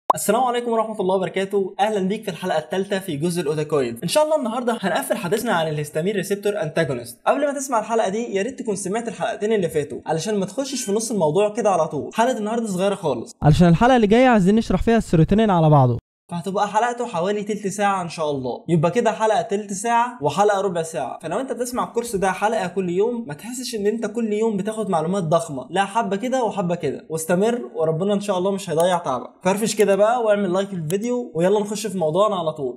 السلام عليكم ورحمة الله وبركاته، أهلا بيك في الحلقة الثالثة في جزء الأوداكويد. إن شاء الله النهاردة هنقفل حديثنا عن الهستامين ريسبتور أنتاجونست. قبل ما تسمع الحلقة دي يا ريت تكون سمعت الحلقتين اللي فاتوا علشان ما تخشش في نص الموضوع كده على طول. حلقة النهاردة صغيرة خالص، علشان الحلقة اللي جاية عايزين نشرح فيها السيروتونين على بعضه فهتبقى حلقته حوالي تلت ساعة إن شاء الله، يبقى كده حلقة تلت ساعة وحلقة ربع ساعة، فلو أنت بتسمع الكورس ده حلقة كل يوم ما تحسش إن أنت كل يوم بتاخد معلومات ضخمة، لا حبة كده وحبة كده، واستمر وربنا إن شاء الله مش هيضيع تعبك. فرفش كده بقى واعمل لايك للفيديو ويلا نخش في موضوعنا على طول.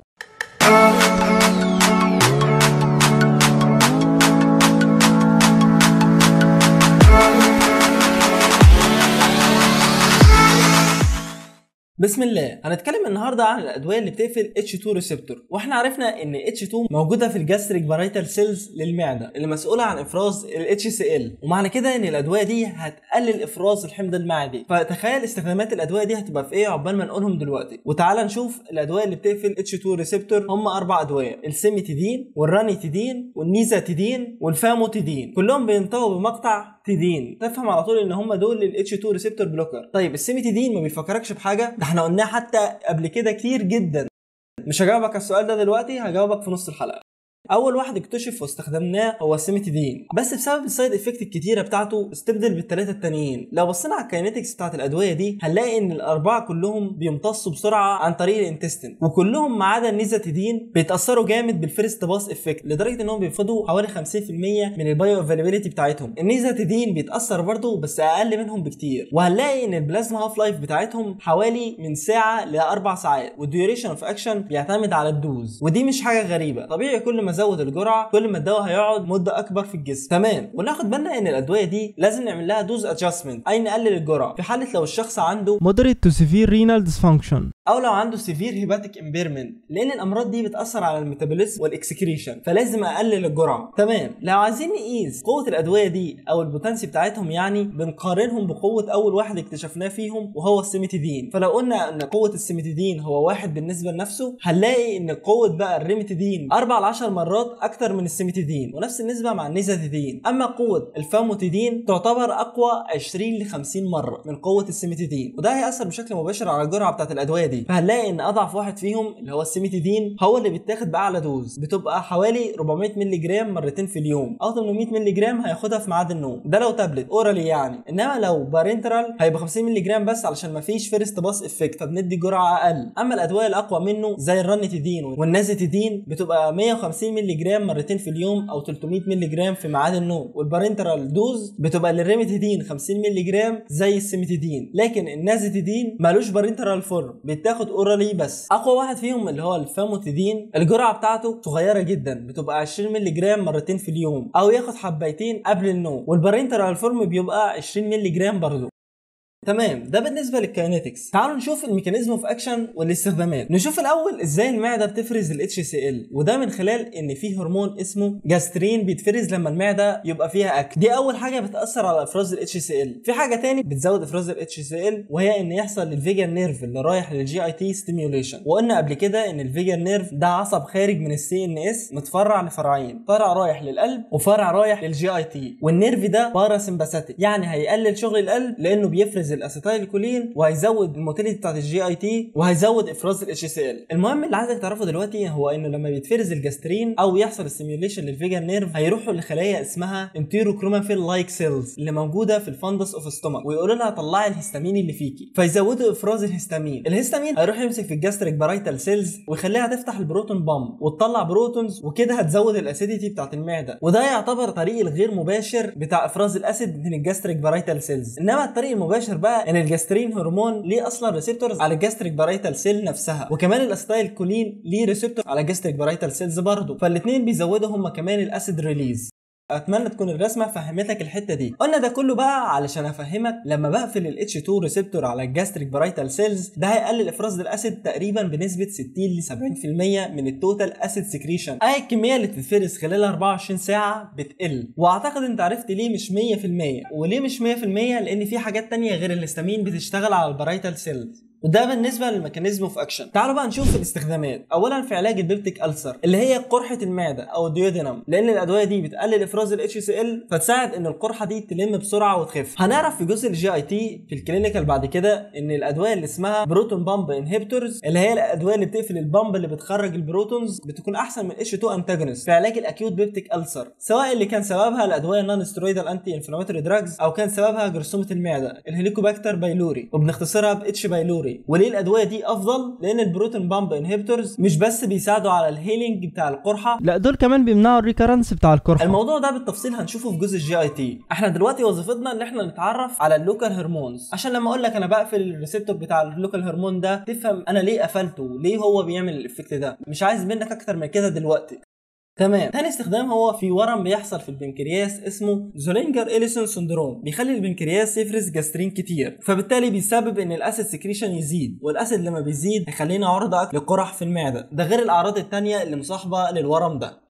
بسم الله هنتكلم النهارده عن الادويه اللي بتقفل H2 ريسبتور واحنا عرفنا ان H2 موجوده في الجاستريك بارايتال سيلز للمعده اللي مسؤوله عن افراز ال HCl ومعنى كده ان الادويه دي هتقلل افراز الحمض المعدي فتخيل استخدامات الادويه دي هتبقى في ايه عقبال ما نقولهم دلوقتي وتعالى نشوف الادويه اللي بتقفل H2 ريسبتور هم اربع ادويه السيميتيدين والرانيتيدين والنيزاتيدين والفاموتيدين كلهم بينطقوا بمقطع تيدين تفهم على طول ان هم دول ال H2 ريسبتور بلوكر طيب السيميتيدين ما بيفكركش بحاجه ده احنا قلناه حتى قبل كده كتير جدا مش هجاوبك على السؤال ده دلوقتي هجاوبك في نص الحلقه اول واحد اكتشف واستخدمناه هو السيميتيدين بس بسبب السايد افكت الكتيره بتاعته استبدل بالثلاثه التانيين لو بصينا على الكاينetics بتاعت الادويه دي هنلاقي ان الاربعه كلهم بيمتصوا بسرعه عن طريق الانتستين وكلهم ما عدا النيزاتيدين بيتاثروا جامد بالفيرست باس افكت لدرجه انهم بيفقدوا حوالي 50% من البايو افيلابيلتي بتاعتهم النيزاتيدين بيتاثر برضه بس اقل منهم بكتير وهنلاقي ان البلازما هاف لايف بتاعتهم حوالي من ساعه لاربع ساعات والديوريشن اوف اكشن بيعتمد على الدوز ودي مش حاجه غريبه طبيعي كل ما ازود الجرعه كل ما الدواء هيقعد مده اكبر في الجسم تمام وناخد بالنا ان الادويه دي لازم نعمل لها دوز ادجستمنت اي نقلل الجرعه في حاله لو الشخص عنده moderate to severe renal dysfunction او لو عنده سيفير هيباتيك امبيرمنت لان الامراض دي بتاثر على الميتابوليزم والاكسكريشن فلازم اقلل الجرعه تمام لو عايزين نقيس قوه الادويه دي او البوتنسي بتاعتهم يعني بنقارنهم بقوه اول واحد اكتشفناه فيهم وهو السيميتيدين فلو قلنا ان قوه السيميتيدين هو واحد بالنسبه لنفسه هنلاقي ان قوه بقى الريميتيدين 4 ل 10 مرات اكتر من السيميتيدين ونفس النسبه مع النيزاتيدين اما قوه الفاموتيدين تعتبر اقوى 20 ل 50 مره من قوه السيميتيدين وده هياثر بشكل مباشر على الجرعه بتاعت الادويه دي فهنلاقي ان اضعف واحد فيهم اللي هو السيميتيدين هو اللي بيتاخد باعلى دوز بتبقى حوالي 400 مللي جرام مرتين في اليوم او 800 مللي جرام هياخدها في ميعاد النوم ده لو تابلت اورالي يعني انما لو بارنترال هيبقى 50 مللي جرام بس علشان ما فيش فيرست باس افكت فبندي جرعه اقل اما الادويه الاقوى منه زي الرانيتيدين والنازيتيدين بتبقى 150 مللي جرام مرتين في اليوم او 300 مللي جرام في ميعاد النوم والبارنترال دوز بتبقى للريميتيدين 50 مللي جرام زي السيميتيدين لكن النازيتيدين مالوش بارنترال فورم بيتاخد اورالي بس اقوى واحد فيهم اللي هو الفاموتيدين الجرعه بتاعته صغيره جدا بتبقى 20 مللي جرام مرتين في اليوم او ياخد حبايتين قبل النوم والبارنترال فورم بيبقى 20 مللي جرام برضه تمام ده بالنسبه للكاينetics تعالوا نشوف الميكانيزم اوف اكشن والاستخدامات نشوف الاول ازاي المعده بتفرز ال HCl وده من خلال ان في هرمون اسمه جاسترين بيتفرز لما المعده يبقى فيها اكل دي اول حاجه بتاثر على افراز ال HCl في حاجه تاني بتزود افراز ال HCl وهي ان يحصل الفيجن نيرف اللي رايح للجي اي تي ستيميوليشن وقلنا قبل كده ان الفيجن نيرف ده عصب خارج من السي ان اس متفرع لفرعين فرع رايح للقلب وفرع رايح للجي اي تي والنيرف ده باراسمباثيك يعني هيقلل شغل القلب لانه بيفرز الاسيتايل كولين وهيزود الموتيليتي بتاعت الجي اي تي وهيزود افراز الاتش سي ال المهم اللي عايزك تعرفه دلوقتي هو انه لما بيتفرز الجاسترين او يحصل ستيميوليشن للفيجن نيرف هيروحوا لخلايا اسمها انتيروكرومافيل لايك سيلز اللي موجوده في الفندس اوف ستومك ويقولوا لها طلعي الهستامين اللي فيكي فيزودوا افراز الهستامين الهستامين هيروح يمسك في الجاستريك بارايتال سيلز ويخليها تفتح البروتون بامب وتطلع بروتونز وكده هتزود الاسيديتي بتاعت المعده وده يعتبر طريق الغير مباشر بتاع افراز الاسيد من الجاستريك بارايتال سيلز انما الطريق المباشر بقى ان الجاسترين هرمون ليه اصلا ريسبتورز على الجاستريك بارايتال سيل نفسها وكمان الاستايل كولين ليه ريسبتور على الجاستريك بارايتال سيلز برضه فالاثنين بيزودوا هم كمان الاسيد ريليز اتمنى تكون الرسمه فهمتك الحته دي قلنا ده كله بقى علشان افهمك لما بقفل ال H2 ريسبتور على الجاستريك بارايتال سيلز ده هيقلل افراز الاسيد تقريبا بنسبه 60 ل 70% من التوتال اسيد سكريشن اي الكميه اللي بتتفرز خلال 24 ساعه بتقل واعتقد انت عرفت ليه مش 100% وليه مش 100% لان في حاجات تانية غير الهستامين بتشتغل على البارايتال سيلز وده بالنسبه للميكانيزم اوف اكشن تعالوا بقى نشوف الاستخدامات اولا في علاج البيبتيك السر اللي هي قرحه المعده او الديودينم لان الادويه دي بتقلل افراز الاتش سي ال فتساعد ان القرحه دي تلم بسرعه وتخف هنعرف في جزء الجي اي تي في الكلينيكال بعد كده ان الادويه اللي اسمها بروتون بامب انهبيتورز اللي هي الادويه اللي بتقفل البامب اللي بتخرج البروتونز بتكون احسن من اتش 2 انتاجونست في علاج الاكيوت بيبتيك السر سواء اللي كان سببها الادويه النون سترويدال انتي انفلاماتوري دراجز او كان سببها جرثومه المعده الهيليكوباكتر بايلوري وبنختصرها باتش بايلوري وليه الادويه دي افضل لان البروتون بامب انهبيتورز مش بس بيساعدوا على الهيلينج بتاع القرحه لا دول كمان بيمنعوا الريكرنس بتاع القرحه الموضوع ده بالتفصيل هنشوفه في جزء الجي اي تي احنا دلوقتي وظيفتنا ان احنا نتعرف على اللوكال هرمونز عشان لما اقول لك انا بقفل الريسبتور بتاع اللوكال هرمون ده تفهم انا ليه قفلته ليه هو بيعمل الافكت ده مش عايز منك اكتر من كده دلوقتي تمام تاني استخدام هو في ورم بيحصل في البنكرياس اسمه زولينجر اليسون سندروم بيخلي البنكرياس يفرز جاسترين كتير فبالتالي بيسبب ان الاسيد سكريشن يزيد والاسيد لما بيزيد هيخلينا عرضة لقرح في المعده ده غير الاعراض التانية اللي مصاحبه للورم ده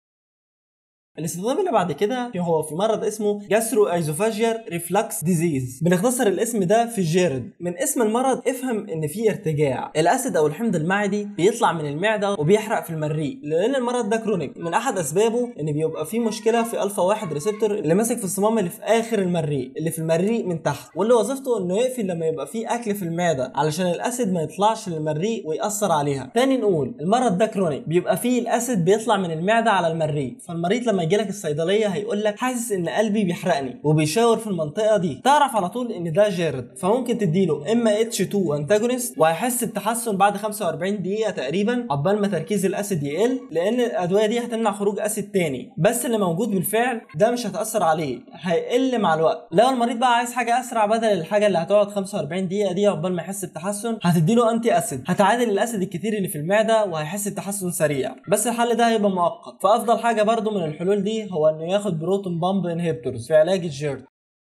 الاستخدام اللي بعد كده هو في مرض اسمه جاسترو ايزوفاجيال ريفلكس ديزيز بنختصر الاسم ده في الجيرد من اسم المرض افهم ان في ارتجاع الاسيد او الحمض المعدي بيطلع من المعده وبيحرق في المريء لان المرض ده كرونيك من احد اسبابه ان بيبقى في مشكله في الفا واحد ريسبتور اللي ماسك في الصمام اللي في اخر المريء اللي في المريء من تحت واللي وظيفته انه يقفل لما يبقى في اكل في المعده علشان الاسيد ما يطلعش للمريء ويأثر عليها تاني نقول المرض ده كرونيك بيبقى فيه الاسيد بيطلع من المعده على المريء فالمريض لما يجي لك الصيدليه هيقول لك حاسس ان قلبي بيحرقني وبيشاور في المنطقه دي تعرف على طول ان ده جيرد فممكن تديله اما اتش 2 انتاجونست وهيحس بتحسن بعد 45 دقيقه تقريبا عقبال ما تركيز الاسيد يقل لان الادويه دي هتمنع خروج اسيد تاني بس اللي موجود بالفعل ده مش هتاثر عليه هيقل مع الوقت لو المريض بقى عايز حاجه اسرع بدل الحاجه اللي هتقعد 45 دقيقه دي عقبال ما يحس بتحسن هتديله انتي اسيد هتعادل الاسيد الكتير اللي في المعده وهيحس بتحسن سريع بس الحل ده هيبقى مؤقت فافضل حاجه برضو من الحلول دي هو انه ياخد بروتون بامب انهبيتورز في علاج الجيرد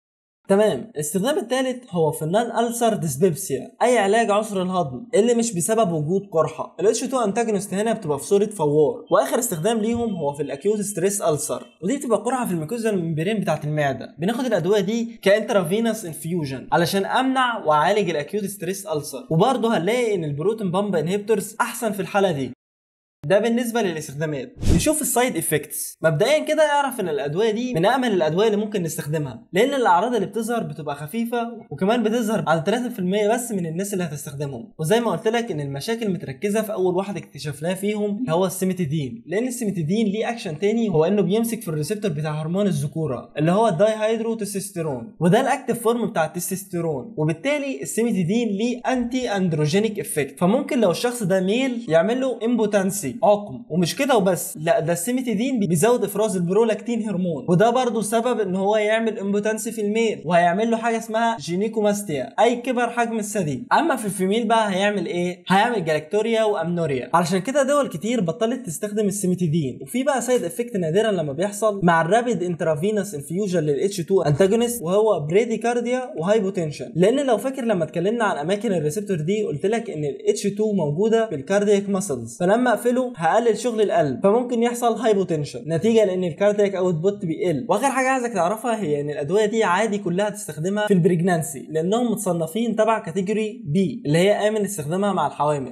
تمام الاستخدام الثالث هو في النان ألسر ديسبيبسيا اي علاج عسر الهضم اللي مش بسبب وجود قرحه ال H2 انتاجونست هنا بتبقى في صوره فوار واخر استخدام ليهم هو في الاكيوت ستريس ألسر ودي بتبقى قرحه في الميكوزا الممبرين بتاعه المعده بناخد الادويه دي كانترافينوس انفيوجن علشان امنع واعالج الاكيوت ستريس ألسر وبرضه هنلاقي ان البروتون بامب انهبيتورز احسن في الحاله دي ده بالنسبه للاستخدامات نشوف السايد افكتس مبدئيا كده اعرف ان الادويه دي من امن الادويه اللي ممكن نستخدمها لان الاعراض اللي بتظهر بتبقى خفيفه وكمان بتظهر عند 3% بس من الناس اللي هتستخدمهم وزي ما قلت لك ان المشاكل متركزه في اول واحد اكتشفناه فيهم اللي هو السيمتيدين لان السيمتيدين ليه اكشن تاني هو انه بيمسك في الريسبتور بتاع هرمون الذكوره اللي هو الداي هيدرو تستوستيرون وده الاكتيف فورم بتاع التستوستيرون وبالتالي السيمتيدين ليه انتي اندروجينيك افكت فممكن لو الشخص ده ميل يعمل له امبوتنسي عقم ومش كده وبس لا ده السيمتيدين بيزود افراز البرولاكتين هرمون وده برضه سبب ان هو يعمل امبوتنسي في الميل وهيعمل له حاجه اسمها جينيكوماستيا اي كبر حجم الثدي اما في الفيميل بقى هيعمل ايه هيعمل جلاكتوريا وامنوريا علشان كده دول كتير بطلت تستخدم السيمتيدين وفي بقى سايد افكت نادرا لما بيحصل مع الرابيد انترافينوس انفيوجن للاتش 2 انتاجونست وهو بريديكارديا وهايبوتنشن لان لو فاكر لما اتكلمنا عن اماكن الريسبتور دي قلت لك ان الاتش 2 موجوده في الكاردياك ماسلز فلما اقفله هقلل شغل القلب فممكن يحصل هايبوتنشن نتيجه لان الكاردياك اوت بوت بيقل واخر حاجه عايزك تعرفها هي ان الادويه دي عادي كلها تستخدمها في البريجنانسي لانهم متصنفين تبع كاتيجوري بي اللي هي امن استخدامها مع الحوامل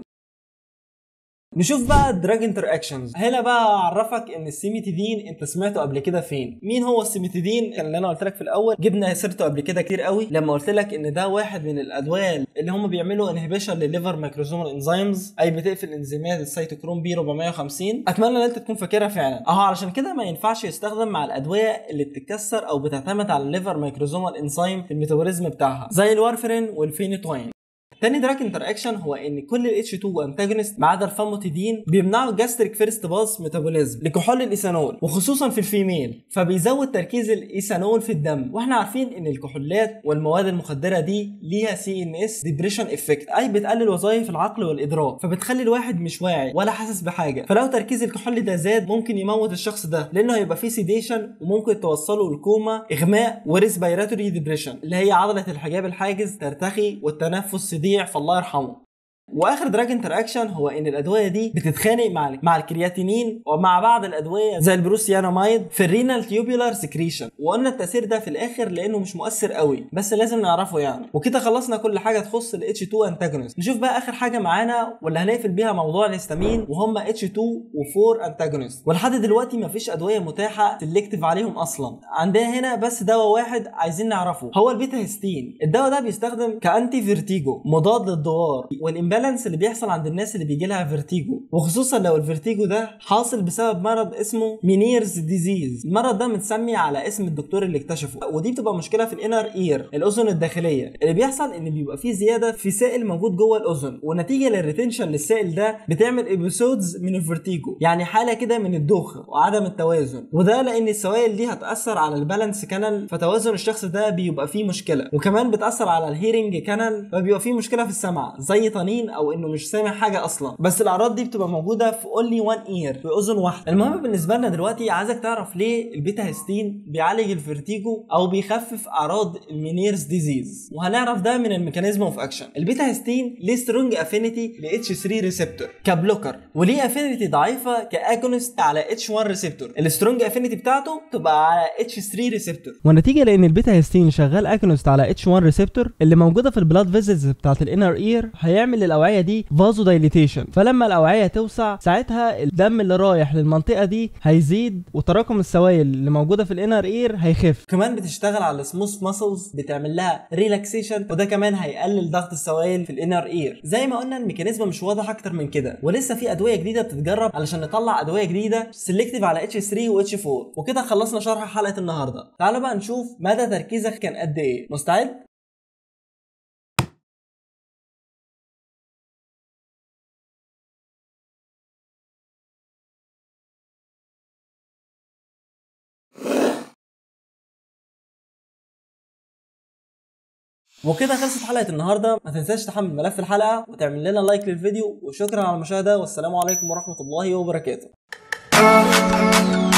نشوف بقى الدراج انتر اكشنز هنا بقى اعرفك ان السيميتيدين انت سمعته قبل كده فين مين هو السيميتيدين كان اللي انا قلت لك في الاول جبنا سيرته قبل كده كتير قوي لما قلت لك ان ده واحد من الادويه اللي هم بيعملوا انهبيشن للليفر مايكروزومال انزيمز اي بتقفل انزيمات السيتوكروم بي 450 اتمنى ان انت تكون فاكرها فعلا اهو علشان كده ما ينفعش يستخدم مع الادويه اللي بتتكسر او بتعتمد على الليفر مايكروزومال انزيم في الميتابوليزم بتاعها زي الوارفرين والفينيتوين تاني دراج انتر اكشن هو ان كل ال H2 انتاجونست ما عدا الفاموتيدين بيمنعوا الجاستريك فيرست باس ميتابوليزم لكحول الايثانول وخصوصا في الفيميل فبيزود تركيز الايثانول في الدم واحنا عارفين ان الكحولات والمواد المخدره دي ليها سي ان اس ديبريشن افكت اي بتقلل وظائف العقل والادراك فبتخلي الواحد مش واعي ولا حاسس بحاجه فلو تركيز الكحول ده زاد ممكن يموت الشخص ده لانه هيبقى فيه سيديشن وممكن توصله لكوما اغماء وريسبيراتوري ديبريشن اللي هي عضله الحجاب الحاجز ترتخي والتنفس يضيع فالله يرحمه واخر دراج انتراكشن هو ان الادويه دي بتتخانق مع مع الكرياتينين ومع بعض الادويه زي البروسيانامايد في الرينال تيوبولار سكريشن وقلنا التاثير ده في الاخر لانه مش مؤثر قوي بس لازم نعرفه يعني وكده خلصنا كل حاجه تخص ال H2 انتاجونست نشوف بقى اخر حاجه معانا واللي هنقفل بيها موضوع الهستامين وهم H2 و4 انتاجونست ولحد دلوقتي مفيش ادويه متاحه سلكتيف عليهم اصلا عندنا هنا بس دواء واحد عايزين نعرفه هو البيتا هيستين الدواء ده بيستخدم كانتي فيرتيجو مضاد للدوار والامبالانس اللي بيحصل عند الناس اللي بيجي لها فيرتيجو وخصوصا لو الفيرتيجو ده حاصل بسبب مرض اسمه مينيرز ديزيز المرض ده متسمي على اسم الدكتور اللي اكتشفه ودي بتبقى مشكله في الانر اير الاذن الداخليه اللي بيحصل ان بيبقى فيه زياده في سائل موجود جوه الاذن ونتيجه للريتنشن للسائل ده بتعمل ابيسودز من الفيرتيجو يعني حاله كده من الدوخه وعدم التوازن وده لان السوائل دي هتاثر على البالانس كانال فتوازن الشخص ده بيبقى فيه مشكله وكمان بتاثر على الهيرنج كانال فبيبقى فيه مشكله في السمع زي طنين او انه مش سامع حاجه اصلا بس الاعراض دي بتبقى موجوده في اونلي وان اير في اذن واحده المهم بالنسبه لنا دلوقتي عايزك تعرف ليه البيتا هيستين بيعالج الفيرتيجو او بيخفف اعراض المينيرز ديزيز وهنعرف ده من الميكانيزم اوف اكشن البيتا هيستين ليه سترونج افينيتي ل اتش 3 ريسبتور كبلوكر وليه افينيتي ضعيفه كاجونست على اتش 1 ريسبتور السترونج افينيتي بتاعته تبقى على اتش 3 ريسبتور والنتيجه لان البيتا هيستين شغال اجونست على اتش 1 ريسبتور اللي موجوده في البلاد فيزلز بتاعت الانر اير هيعمل للاوعيه دي فازو دايليتيشن فلما الاوعيه توسع ساعتها الدم اللي رايح للمنطقه دي هيزيد وتراكم السوائل اللي موجوده في الانر اير هيخف كمان بتشتغل على السموث ماسلز بتعمل لها ريلاكسيشن وده كمان هيقلل ضغط السوائل في الانر اير زي ما قلنا الميكانيزم مش واضح اكتر من كده ولسه في ادويه جديده بتتجرب علشان نطلع ادويه جديده سيلكتيف على اتش 3 و اتش 4 وكده خلصنا شرح حلقه النهارده تعالوا بقى نشوف مدى تركيزك كان قد ايه مستعد وكده خلصت حلقه النهارده ما تنساش تحمل ملف الحلقه وتعمل لنا لايك للفيديو وشكرا على المشاهده والسلام عليكم ورحمه الله وبركاته